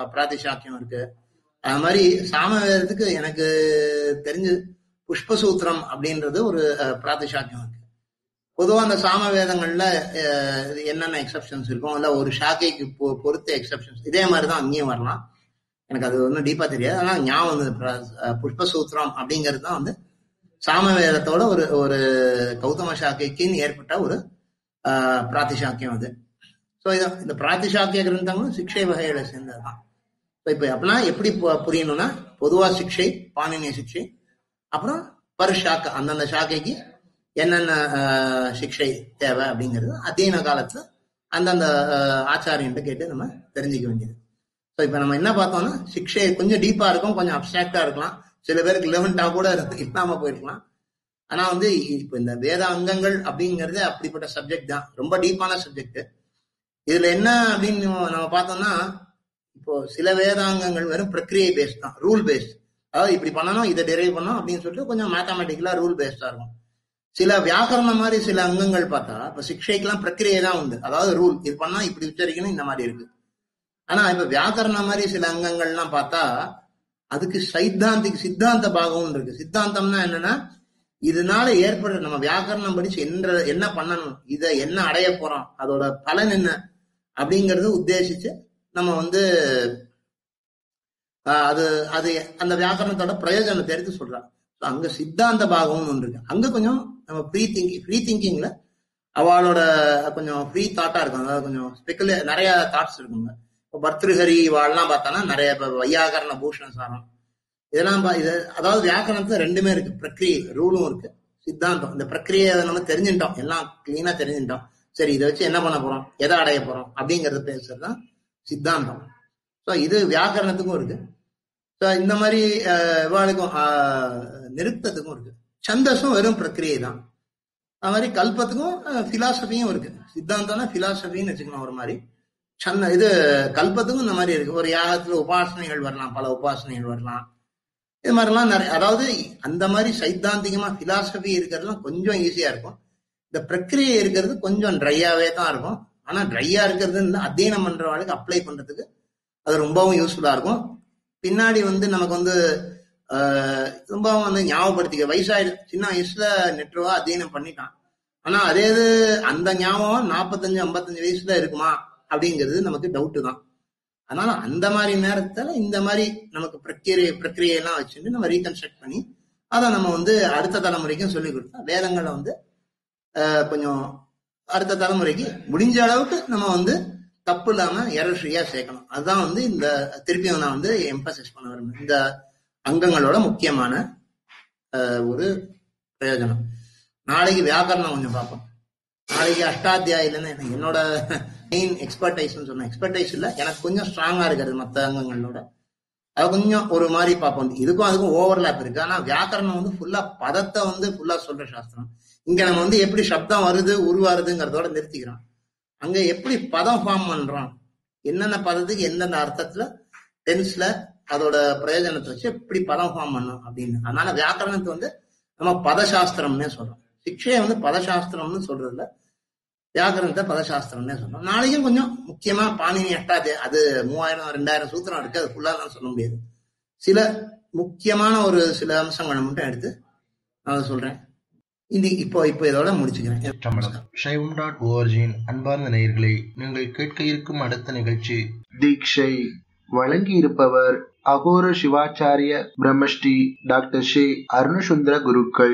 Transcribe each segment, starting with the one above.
ப- பிராதிசாக்கியம் இருக்கு அது மாதிரி சாமவேதத்துக்கு எனக்கு தெரிஞ்சு புஷ்பசூத்திரம் அப்படின்றது ஒரு அஹ், பிராதிசாக்கியம் இருக்கு பொதுவா அந்த சாம வேதங்கள்ல அஹ், இது என்னென்ன எக்ஸப்ஷன்ஸ் இருக்கும் இல்ல ஒரு ஷாக்கைக்கு பொ- பொறுத்த எக்ஸப்ஷன்ஸ் இதே மாதிரி தான் அங்கேயும் வரலாம் எனக்கு அது ஒன்றும் டீப்பா தெரியாது ஆனா ஞாபகம் வந்து பிர- அஹ், புஷ்பசூத்திரம் அப்படிங்கிறது தான் வந்து சாம வேதத்தோட ஒரு ஒரு கௌதம சாக்கைக்குன்னு ஏற்பட்ட ஒரு ஆஹ், பிராதிசாக்கியம் அது ஸோ இந்த பிராதிசாக்கிய கிரந்தங்களும் சிக்ஷை வகையில சேர்ந்ததுதான் ஸோ இப்போ அப்படின்னா எப்படி பு- புரியணும்னா பொதுவா சிக்ஷை பாணினிய சிக்ஷை அப்புறம் பர் ஷாக்கை அந்தந்த ஷாக்கைக்கு என்னென்ன ஆஹ், சிக்ஷை தேவை அப்படிங்கிறது அத்தீன காலத்துல அந்தந்த ஆஹ், ஆச்சாரியன்ட்ட கேட்டு நம்ம தெரிஞ்சுக்க வேண்டியது ஸோ இப்போ நம்ம என்ன பார்த்தோம்னா சிக்ஷை கொஞ்சம் டீப்பா இருக்கும் கொஞ்சம் அப்டிராக்டா இருக்கலாம் சில பேருக்கு லெவன்டா கூட இருக்கு இல்லாம போயிருக்கலாம் ஆனா வந்து இப்போ இந்த வேத அங்கங்கள் அப்படிங்கிறது அப்படிப்பட்ட சப்ஜெக்ட் தான் ரொம்ப டீப்பான சப்ஜெக்ட் இதுல என்ன அப்படின்னு நம்ம பார்த்தோம்னா இப்போ சில வேதாங்கங்கள் வெறும் பிரக்ரியை பேஸ்ட் தான் ரூல் பேஸ்ட் அதாவது இப்படி பண்ணணும் இதை டெரைவ் பண்ணணும் அப்படின்னு சொல்லிட்டு கொஞ்சம் மேத்தமெட்டிக்கலா ரூல் பேஸ்டா இருக்கும் சில வியாக்கரணம் மாதிரி சில அங்கங்கள் பார்த்தா இப்ப சிக்ஷைக்கெல்லாம் பிரக்கிரியை தான் உண்டு அதாவது ரூல் இது பண்ணா இப்படி உச்சரிக்கணும் இந்த மாதிரி இருக்கு ஆனா இப்ப வியாக்கரணம் மாதிரி சில அங்கங்கள்லாம் பார்த்தா அதுக்கு சைத்தாந்திக் சித்தாந்த பாகமும் இருக்கு சித்தாந்தம்னா என்னன்னா இதனால ஏற்படுற நம்ம வியாக்கரணம் படிச்சு என்ன என்ன பண்ணணும் இதை என்ன அடைய போறோம் அதோட பலன் என்ன அப்படிங்கறது உத்தேசிச்சு நம்ம வந்து ஆஹ், அது அது அந்த வியாக்கரணத்தோட பிரயோஜனத்தை எடுத்து சொல்றான் So, அங்க சித்தாந்த பாகம்னு ஒன்று இருக்கு அங்க கொஞ்சம் நம்ம ஃப்ரீ திங்கிங் ஃப்ரீ திங்கிங்ல அவளோட கொஞ்சம் ஃப்ரீ தாட்டா இருக்கும் அதாவது கொஞ்சம் ஸ்பெக்குலே நிறைய தாட்ஸ் இருக்குங்க இப்போ பர்திருஹரி வாழலாம் பார்த்தானா நிறைய இப்போ வையாகரண பூஷண சாரம் இதெல்லாம் பா- இது அதாவது வியாக்கரணத்துல ரெண்டுமே இருக்கு பிரக்ரியை ரூலும் இருக்கு சித்தாந்தம் இந்த பிரக்ரியை நம்ம தெரிஞ்சுட்டோம் எல்லாம் கிளீனா தெரிஞ்சுட்டோம் சரி இதை வச்சு என்ன பண்ண போறோம் எதை அடைய போறோம் அப்படிங்கறத பேசுறது தான் சித்தாந்தம் ஸோ இது வியாக்கரணத்துக்கும் இருக்கு ஸோ இந்த மாதிரி அஹ், இவாளுக்கும் அஹ், நிருக்தத்துக்கும் இருக்கு சந்தஸும் வெறும் பிரக்ரியை தான் அது மாதிரி கல்பத்துக்கும் பிலாசபியும் இருக்கு சித்தாந்தம்னா பிலாசபின்னு வச்சுக்கணும் ஒரு மாதிரி சந்த இது கல்பத்துக்கும் இந்த மாதிரி இருக்கு ஒரு யாகத்துல உபாசனைகள் வரலாம் பல உபாசனைகள் வரலாம் இது மாதிரிலாம் நிறைய அதாவது அந்த மாதிரி சைத்தாந்திகமா பிலாசபி இருக்கிறதுலாம் கொஞ்சம் ஈஸியா இருக்கும் இந்த பிரக்கிரியை இருக்கிறது கொஞ்சம் ட்ரையாவே தான் இருக்கும் ஆனா ட்ரையா இருக்கிறது இந்த அத்தியனம் பண்றவங்களுக்கு அப்ளை பண்றதுக்கு அது ரொம்பவும் யூஸ்ஃபுல்லா இருக்கும் பின்னாடி வந்து நமக்கு வந்து ஆஹ், ரொம்பவும் வந்து ஞாபகப்படுத்திக்க வயசாயிடு சின்ன வயசுல நெட்ருவா அத்தியனம் பண்ணிட்டான் ஆனா அதே இது அந்த ஞாபகம் நாற்பத்தஞ்சு ஐம்பத்தஞ்சு வயசுல இருக்குமா அப்படிங்கிறது நமக்கு டவுட் தான் அதனால அந்த மாதிரி நேரத்துல இந்த மாதிரி நமக்கு பிரக்கிரியை பிரக்கிரியெல்லாம் வச்சுட்டு நம்ம ரீகன்ஸ்ட்ரக்ட் பண்ணி அதை நம்ம வந்து அடுத்த தலைமுறைக்கும் சொல்லி கொடுத்தா வேதங்களை வந்து ஆஹ், கொஞ்சம் அடுத்த தலைமுறைக்கு முடிஞ்ச அளவுக்கு நம்ம வந்து தப்பு இல்லாம எரர் ஃப்ரீயா சேர்க்கணும் அதுதான் வந்து இந்த திருப்பியும் நான் வந்து எம்பசைஸ் பண்ண விரும்புறேன் இந்த அங்கங்களோட முக்கியமான ஆஹ், ஒரு பிரயோஜனம் நாளைக்கு வியாக்கரணம் கொஞ்சம் பார்ப்போம் நாளைக்கு அஷ்டாத்தியாயிலன்னு எனக்கு என்னோட மெயின் எக்ஸ்பர்டைஸ்னு சொன்னேன் எக்ஸ்பர்டைஸ் இல்ல எனக்கு கொஞ்சம் ஸ்ட்ராங்கா இருக்கிறது மற்ற அங்கங்களோட அது கொஞ்சம் ஒரு மாதிரி பார்ப்போம் இதுக்கும் அதுக்கும் ஓவர்லாப் இருக்கு ஆனா வியாக்கரணம் வந்து ஃபுல்லா பதத்தை வந்து ஃபுல்லா சொல்ற சாஸ்திரம் இங்க நம்ம வந்து எப்படி சப்தம் வருது உருவாருதுங்கிறதோட நிறுத்திக்கிறோம் அங்க எப்படி பதம் ஃபார்ம் பண்றோம் என்னென்ன பதத்துக்கு எந்தெந்த அர்த்தத்துல டென்ஸ்ல அதோட பிரயோஜனத்தை வச்சு எப்படி பதம் ஃபார்ம் பண்ணும் அப்படின்னு அதனால வியாக்கரணத்தை வந்து நம்ம பதசாஸ்திரம்னே சொல்றோம் சிக்ஷையை வந்து பதசாஸ்திரம்னு சொல்றதுல வியாக்கரணத்தை பதசாஸ்திரம்னே சொல்றோம் நாளைக்கும் கொஞ்சம் முக்கியமா பாணினி எட்டாது அது மூவாயிரம் ரெண்டாயிரம் சூத்திரம் இருக்கு அது ஃபுல்லா நான் சொல்ல முடியாது சில முக்கியமான ஒரு சில அம்சங்களை மட்டும் எடுத்து நான் அதை சொல்றேன் இது இப்போ இப்போ இதோட முடிச்சுக்கிறேன் தமிழகம் சைவம் டாட் ஓஆர்ஜியின் அன்பார்ந்த நேயர்களே நீங்கள் கேட்க இருக்கும் அடுத்த நிகழ்ச்சி தீக்ஷை வழங்கி இருப்பவர் அகோர சிவாச்சாரிய பிரம்மஸ்ரீ டாக்டர் ஷே அருணசுந்தர குருக்கள்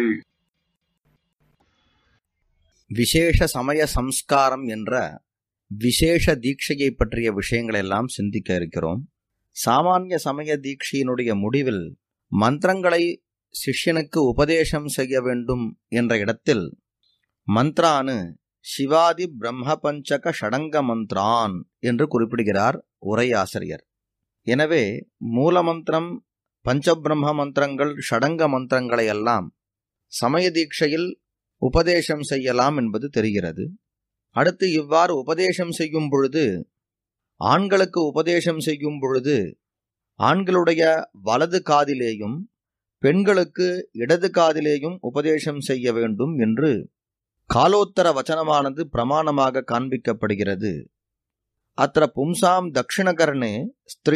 விசேஷ சமய சம்ஸ்காரம் என்ற விசேஷ தீட்சையை பற்றிய விஷயங்கள் எல்லாம் சிந்திக்க இருக்கிறோம் சாமானிய சமய தீட்சையினுடைய முடிவில் மந்திரங்களை சிஷ்யனுக்கு உபதேசம் செய்ய வேண்டும் என்ற இடத்தில் மந்த்ரானு சிவாதி பிரம்ம பஞ்சக ஷடங்க மந்த்ரான் என்று குறிப்பிடுகிறார் உரையாசிரியர் எனவே மூலமந்திரம் பஞ்சபிரம்ம மந்திரங்கள் ஷடங்க மந்திரங்களை எல்லாம் சமய தீட்சையில் உபதேசம் செய்யலாம் என்பது தெரிகிறது அடுத்து இவ்வாறு உபதேசம் செய்யும் பொழுது ஆண்களுக்கு உபதேசம் செய்யும் பொழுது ஆண்களுடைய வலது காதிலேயும் பெண்களுக்கு இடது காதிலேயும் உபதேசம் செய்ய வேண்டும் என்று காலோத்தர வச்சனமானது பிரமாணமாக காண்பிக்கப்படுகிறது அத்த பும்சாம் தட்சிணகர்ணே ஸ்திரீ